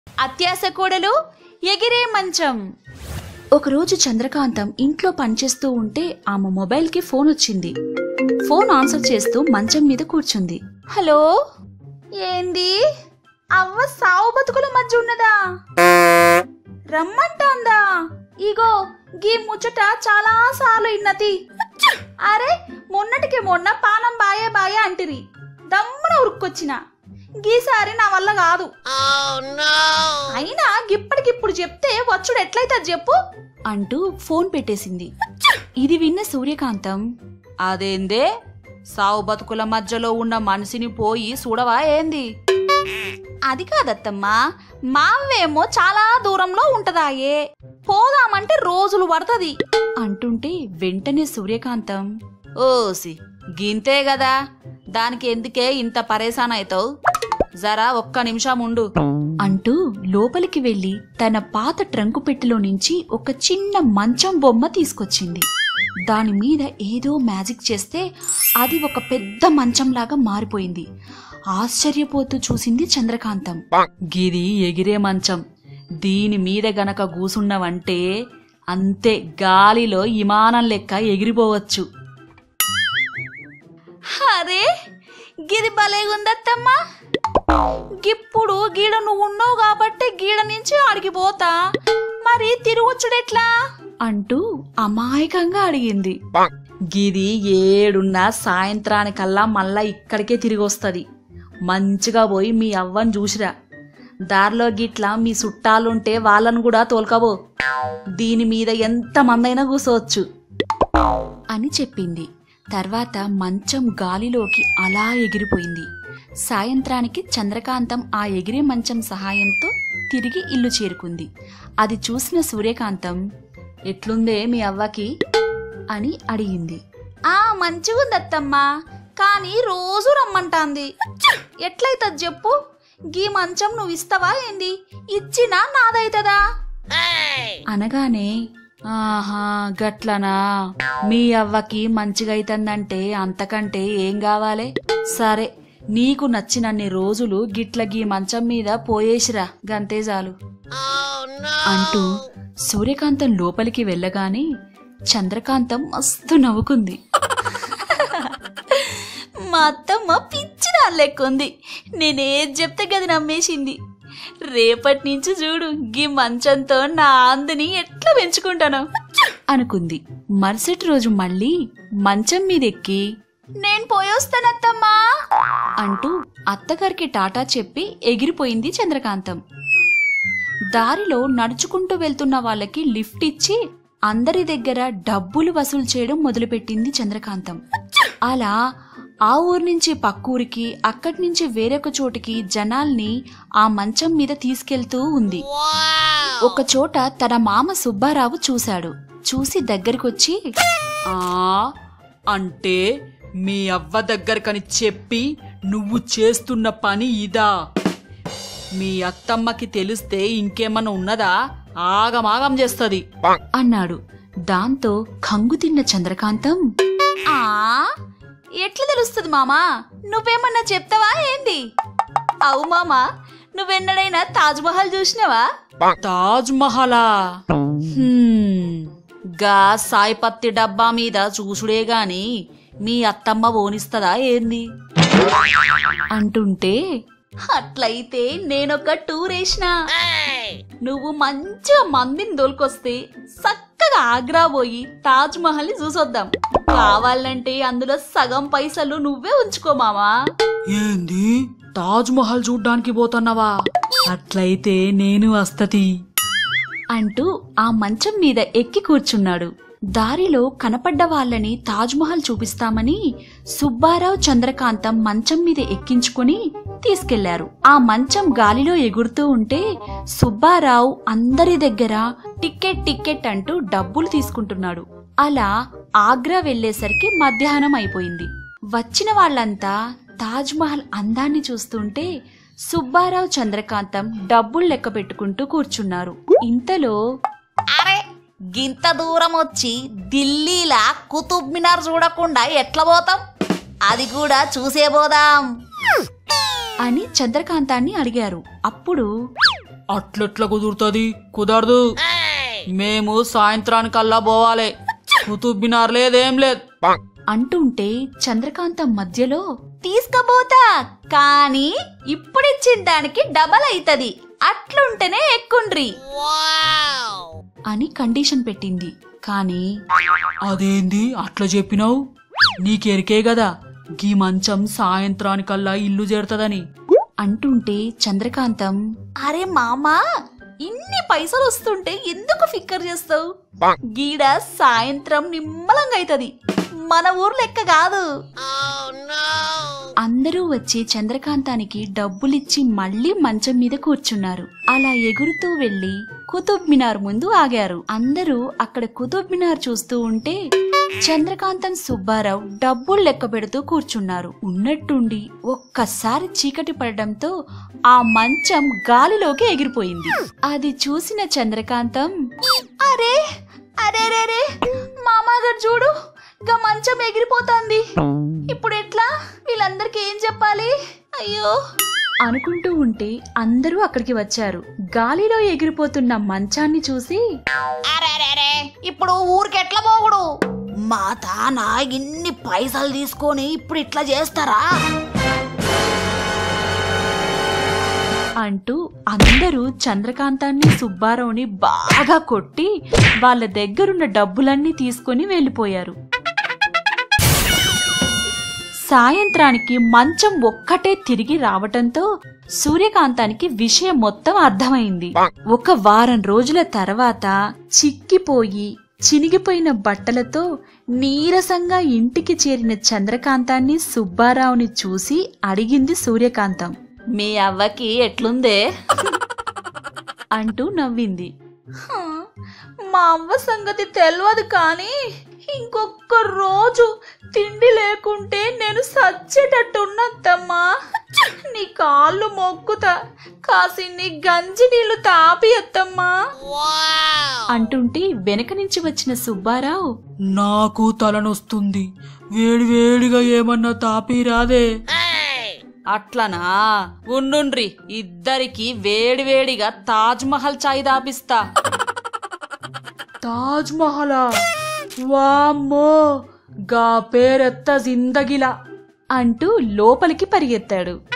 అత్యాస కోడలు ఎగిరే మంచం ఒకరోజు చంద్రకాంతం ఇంట్లో పనిచేస్తూ ఉంటే ఆమె మొబైల్కి ఫోన్ వచ్చింది ఫోన్ ఆన్సర్ చేస్తూ మంచం మీద కూర్చుంది హలో ఏంది అవ్వ సావు బతుకుల మధ్య ఉన్నదా రమ్మంటాందా ఇగో గీ ముచ్చట చాలా సార్లు ఇన్నతి అరే మొన్నటికి మొన్న పానం బాయే బాయే అంటిరి దమ్మున ఉరుక్కొచ్చిన గీసారి నా వల్ల కాదు అయినా గిప్పటికిప్పుడు చెప్తే వచ్చుడు ఎట్లయితే చెప్పు అంటూ ఫోన్ పెట్టేసింది ఇది విన్న సూర్యకాంతం అదేందే సావు బతుకుల మధ్యలో ఉన్న మనిషిని పోయి చూడవా ఏంది అది కాదత్తమ్మా మావేమో చాలా దూరంలో ఉంటదాయే పోదామంటే రోజులు పడుతుంది అంటుంటే వెంటనే సూర్యకాంతం ఓసి గింతే గదా దానికి ఎందుకే ఇంత పరేశాన్ అవుతావు జరా ఒక్క నిమిషం ఉండు అంటూ లోపలికి వెళ్లి తన పాత ట్రంకు పెట్టెలో నుంచి ఒక చిన్న మంచం బొమ్మ తీసుకొచ్చింది దాని మీద ఏదో మ్యాజిక్ చేస్తే అది ఒక పెద్ద మంచంలాగా మారిపోయింది ఆశ్చర్యపోతూ చూసింది చంద్రకాంతం గిది ఎగిరే మంచం దీని మీద గనక కూసున్నవంటే అంతే గాలిలో విమానం లెక్క ఎగిరిపోవచ్చు అరే గిది భలేగుందత్తమ్మా గిప్పుడు గీడ నువ్వు ఉన్నావు కాబట్టి గీడ నుంచి అడిగిపోతా మరి తిరుగుచ్చుడెట్లా అంటూ అమాయకంగా అడిగింది గిది ఏడున్నా సాయంత్రానికల్లా మళ్ళా ఇక్కడికే తిరిగి వస్తుంది మంచిగా పోయి మీ అవ్వని చూసిరా దారిలో గిట్లా మీ చుట్టాలుంటే వాళ్ళను కూడా తోలుకబో దీని మీద ఎంత మందైనా కూసోవచ్చు అని చెప్పింది తర్వాత మంచం గాలిలోకి అలా ఎగిరిపోయింది సాయంత్రానికి చంద్రకాంతం ఆ ఎగిరే మంచం సహాయంతో తిరిగి ఇల్లు చేరుకుంది అది చూసిన సూర్యకాంతం ఎట్లుందే మీ అవ్వకి అని అడిగింది ఆ మంచిగుందత్తమ్మా కానీ రోజు రమ్మంటాంది ఎట్లయితది చెప్పు గీ మంచం నువ్వు ఇస్తావా ఏంది ఇచ్చినా నాదైతదా అనగానే ఆహా గట్లనా మీ అవ్వకి మంచిగా అయితందంటే అంతకంటే ఏం కావాలే సరే నీకు నచ్చినన్ని రోజులు గిట్ల గీ మంచం మీద పోయేసిరా గంతే చాలు అంటూ సూర్యకాంతం లోపలికి వెళ్ళగానే చంద్రకాంతం మస్తు నవ్వుకుంది మా అత్తమ్మ పిచ్చి లెక్కుంది నేనేది చెప్తే గది నమ్మేసింది రేపటి నుంచి చూడు గీ మంచంతో నా ఆందని ఎట్లా పెంచుకుంటాను అనుకుంది మరుసటి రోజు మళ్ళీ మంచం మీదెక్కి నేను పోయొస్తానత్తమ్మా అంటూ అత్తగారికి టాటా చెప్పి ఎగిరిపోయింది చంద్రకాంతం దారిలో నడుచుకుంటూ వెళ్తున్న వాళ్ళకి లిఫ్ట్ ఇచ్చి అందరి దగ్గర డబ్బులు వసూలు చేయడం మొదలుపెట్టింది చంద్రకాంతం అలా ఆ ఊరు నుంచి పక్కూరికి అక్కడి నుంచి వేరొక చోటికి జనాల్ని ఆ మంచం మీద తీసుకెళ్తూ ఉంది ఒక చోట తన మామ సుబ్బారావు చూశాడు చూసి దగ్గరికొచ్చి ఆ అంటే మీ అవ్వ దగ్గరకని చెప్పి నువ్వు చేస్తున్న పని ఇదా మీ అత్తమ్మకి తెలిస్తే ఇంకేమన్నా ఉన్నదా ఆగమాగం చేస్తుంది అన్నాడు దాంతో కంగు తిన్న చంద్రకాంతం ఆ ఎట్లా తెలుస్తుంది మామా నువ్వేమన్నా చెప్తావా ఏంది అవు మామా నువ్వెన్నడైనా తాజ్ మహల్ చూసినావా తాజ్ మహలా హ్మ్, గా సాయిపత్తి డబ్బా మీద చూసుడే గాని మీ అత్తమ్మ ఓనిస్తదా ఏంది అంటుంటే అట్లయితే నేనొక టూర్ వేసిన నువ్వు మంచిగా మందిని దొరికొస్తే చక్కగా ఆగ్రా పోయి తాజ్ మహల్ ని చూసొద్దాం కావాలంటే అందులో సగం పైసలు నువ్వే ఉంచుకో మామా ఏంది తాజ్ మహల్ చూడ్డానికి పోతున్నావా అట్లయితే నేను వస్తతి అంటూ ఆ మంచం మీద ఎక్కి కూర్చున్నాడు దారిలో కనపడ్డ వాళ్ళని తాజ్మహల్ చూపిస్తామని సుబ్బారావు చంద్రకాంతం మంచం మీద ఎక్కించుకుని తీసుకెళ్లారు ఆ మంచం గాలిలో ఎగురుతూ ఉంటే సుబ్బారావు అందరి దగ్గర టికెట్ టికెట్ అంటూ డబ్బులు తీసుకుంటున్నాడు అలా ఆగ్రా వెళ్లేసరికి మధ్యాహ్నం అయిపోయింది వచ్చిన వాళ్ళంతా తాజ్మహల్ అందాన్ని చూస్తుంటే సుబ్బారావు చంద్రకాంతం డబ్బులు లెక్క పెట్టుకుంటూ కూర్చున్నారు ఇంతలో అరే గింత దూరం వచ్చి ఢిల్లీలా కుతుబ్ మినార్ చూడకుండా ఎట్లా పోతాం అది కూడా చూసే పోదాం అని చంద్రకాంతాన్ని అడిగారు అప్పుడు అట్లెట్లా కుదురుతుంది కుదరదు మేము సాయంత్రానికల్లా పోవాలి కుతుబ్ మినార్ లేదేం లేదు అంటుంటే చంద్రకాంతం మధ్యలో తీసుకపోతా కానీ ఇప్పుడిచ్చిన దానికి డబల్ అయితది అట్లుంటేనే ఎక్కుండ్రి అని కండిషన్ పెట్టింది కానీ అదేంది అట్లా చెప్పినావు నీకెరికే గదా గీ మంచం సాయంత్రానికల్లా ఇల్లు చేరుతుందని అంటుంటే చంద్రకాంతం అరే మామా ఇన్ని పైసలు వస్తుంటే ఎందుకు ఫిక్కర్ చేస్తావు గీడ సాయంత్రం నిమ్మలంగా అయితది మన ఊరు లెక్క కాదు అందరూ వచ్చి చంద్రకాంతానికి డబ్బులిచ్చి మళ్ళీ మంచం మీద కూర్చున్నారు అలా ఎగురుతూ వెళ్లి కుతుబ్ మినార్ ముందు ఆగారు అందరూ అక్కడ కుతుబ్ మినార్ చూస్తూ ఉంటే చంద్రకాంతం సుబ్బారావు డబ్బులు లెక్క పెడుతూ కూర్చున్నారు ఉన్నట్టుండి ఒక్కసారి చీకటి పడడంతో ఆ మంచం గాలిలోకి ఎగిరిపోయింది అది చూసిన చంద్రకాంతం అరే అరే రే రే మామాగారు చూడు గా మంచం ఎగిరిపోతుంది ఇప్పుడు ఎట్లా వీళ్ళందరికీ ఏం చెప్పాలి అయ్యో అనుకుంటూ ఉంటే అందరూ అక్కడికి వచ్చారు గాలిలో ఎగిరిపోతున్న మంచాన్ని చూసి అరెరెరే ఇప్పుడు ఊరికి ఎట్లా పోగుడు మా తాన ఇన్ని పైసలు తీసుకొని ఇప్పుడు ఇట్లా చేస్తారా అంటూ అందరూ చంద్రకాంతాన్ని సుబ్బారావుని బాగా కొట్టి వాళ్ళ దగ్గరున్న డబ్బులన్నీ తీసుకొని వెళ్ళిపోయారు సాయంత్రానికి మంచం ఒక్కటే తిరిగి రావటంతో సూర్యకాంతానికి విషయం మొత్తం అర్థమైంది ఒక వారం రోజుల తర్వాత చిక్కిపోయి చినిగిపోయిన బట్టలతో నీరసంగా ఇంటికి చేరిన చంద్రకాంతాన్ని సుబ్బారావుని చూసి అడిగింది సూర్యకాంతం మీ అవ్వకి ఎట్లుందే అంటూ నవ్వింది మా అవ్వ సంగతి తెలియదు కానీ ఇంకొక రోజు తిండి లేకుంటే నేను సచ్చేటట్టున్నద్దమ్మా నీ కాళ్ళు మొక్కుతా కాసిన్ని గంజి నీళ్లు తాపియత్తమ్మా అంటుంటే వెనక నుంచి వచ్చిన సుబ్బారావు నాకు తలనొస్తుంది వేడి వేడిగా ఏమన్నా తాపి రాదే అట్లనా ఉండుండ్రి ఇద్దరికి వేడివేడిగా తాజ్ మహల్ చాయ్ దాపిస్తా తాజ్ మహలా వామ్మో గా పేరెత్త జిందగిలా అంటూ లోపలికి పరిగెత్తాడు